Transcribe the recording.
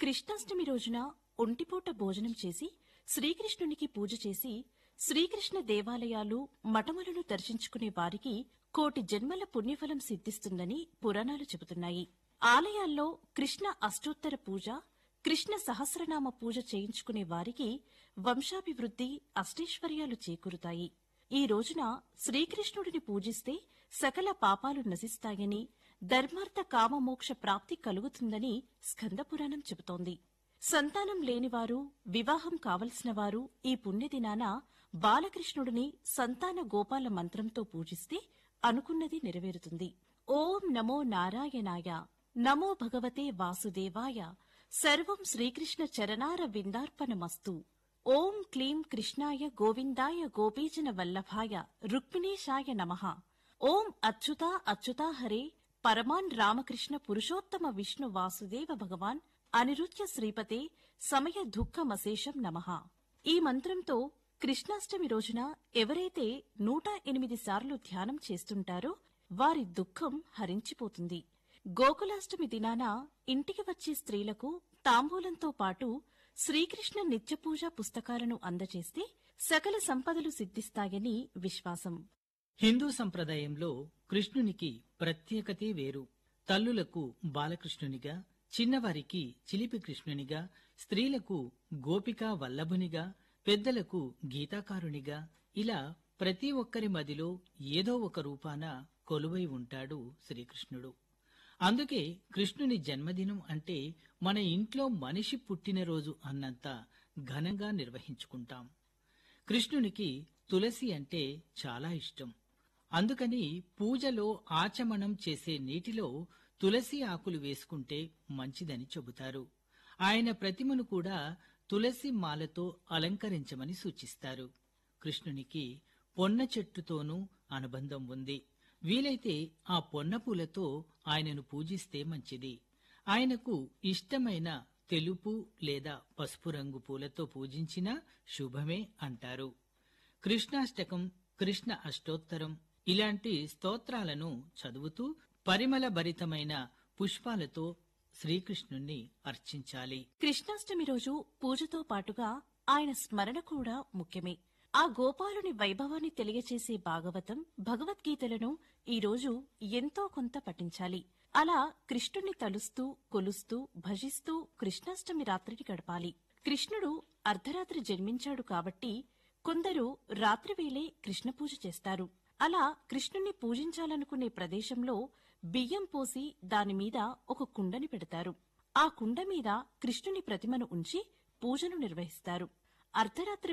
కృష్ణాష్టమి రోజున ఒంటిపూట భోజనం చేసి శ్రీకృష్ణునికి పూజ చేసి శ్రీకృష్ణ దేవాలయాలు మఠములను దర్శించుకునే వారికి కోటి జన్మల పుణ్యఫలం సిద్ధిస్తుందని పురాణాలు చెబుతున్నాయి ఆలయాల్లో కృష్ణ అష్టోత్తర పూజ కృష్ణ సహస్రనామ పూజ చేయించుకునే వారికి వంశాభివృద్ధి అష్టైశ్వర్యాలు చేకూరుతాయి ఈ రోజున శ్రీకృష్ణుడిని పూజిస్తే సకల పాపాలు నశిస్తాయని ధర్మార్థ కామమోక్ష ప్రాప్తి కలుగుతుందని స్కందపురాణం చెబుతోంది సంతానం లేనివారు వివాహం కావలసిన వారు ఈ పుణ్యదినాన బాలకృష్ణుడిని సంతాన గోపాల మంత్రంతో పూజిస్తే అనుకున్నది నెరవేరుతుంది ఓం నమో నారాయణాయ నమో భగవతే వాసుదేవాయ సర్వం శ్రీకృష్ణ చరణార విందార్పణమస్తు ఓం క్లీం కృష్ణాయ గోవిందాయ గోపీజన వల్లభాయ రుక్మిణేశాయ నమః ఓం అచ్యుతా అచ్యుతా హరే పరమాన్ రామకృష్ణ పురుషోత్తమ విష్ణు వాసుదేవ భగవాన్ అనిరుత్య శ్రీపతే సమయ దుఃఖమశేషం నమః ఈ మంత్రంతో కృష్ణాష్టమి రోజున ఎవరైతే నూట ఎనిమిది సార్లు ధ్యానం చేస్తుంటారో వారి దుఃఖం హరించిపోతుంది గోకులాష్టమి దినాన ఇంటికి వచ్చే స్త్రీలకు తాంబూలంతో పాటు శ్రీకృష్ణ నిత్యపూజ పుస్తకాలను అందజేస్తే సకల సంపదలు సిద్ధిస్తాయని విశ్వాసం హిందూ సంప్రదాయంలో కృష్ణునికి ప్రత్యేకతే వేరు తల్లులకు బాలకృష్ణునిగా చిన్నవారికి చిలిపి కృష్ణునిగా స్త్రీలకు గోపికా వల్లభునిగా పెద్దలకు గీతాకారునిగా ఇలా ప్రతి ఒక్కరి మదిలో ఏదో ఒక రూపాన కొలువై ఉంటాడు శ్రీకృష్ణుడు అందుకే కృష్ణుని జన్మదినం అంటే మన ఇంట్లో మనిషి పుట్టినరోజు అన్నంత ఘనంగా నిర్వహించుకుంటాం కృష్ణునికి తులసి అంటే చాలా ఇష్టం అందుకని పూజలో ఆచమనం చేసే నీటిలో తులసి ఆకులు వేసుకుంటే మంచిదని చెబుతారు ఆయన ప్రతిమను కూడా తులసి మాలతో అలంకరించమని సూచిస్తారు కృష్ణునికి పొన్న చెట్టుతోనూ అనుబంధం ఉంది వీలైతే ఆ పొన్న పూలతో ఆయనను పూజిస్తే మంచిది ఆయనకు ఇష్టమైన తెలుపు లేదా పసుపు రంగు పూలతో పూజించినా శుభమే అంటారు కృష్ణాష్టకం కృష్ణ అష్టోత్తరం ఇలాంటి స్తోత్రాలను చదువుతూ పరిమళ భరితమైన పుష్పాలతో శ్రీకృష్ణుణ్ణి అర్చించాలి కృష్ణాష్టమి రోజు పూజతో పాటుగా ఆయన స్మరణ కూడా ముఖ్యమే ఆ గోపాలుని వైభవాన్ని తెలియచేసే భాగవతం భగవద్గీతలను ఈ రోజు ఎంతో కొంత పఠించాలి అలా కృష్ణుణ్ణి తలుస్తూ కొలుస్తూ భజిస్తూ కృష్ణాష్టమి రాత్రిని గడపాలి కృష్ణుడు అర్ధరాత్రి జన్మించాడు కాబట్టి కొందరు రాత్రివేళే కృష్ణ పూజ చేస్తారు అలా కృష్ణుణ్ణి పూజించాలనుకునే ప్రదేశంలో బియ్యం పోసి దానిమీద ఒక కుండని పెడతారు ఆ కుండ మీద కృష్ణుని ప్రతిమను ఉంచి పూజను నిర్వహిస్తారు అర్ధరాత్రి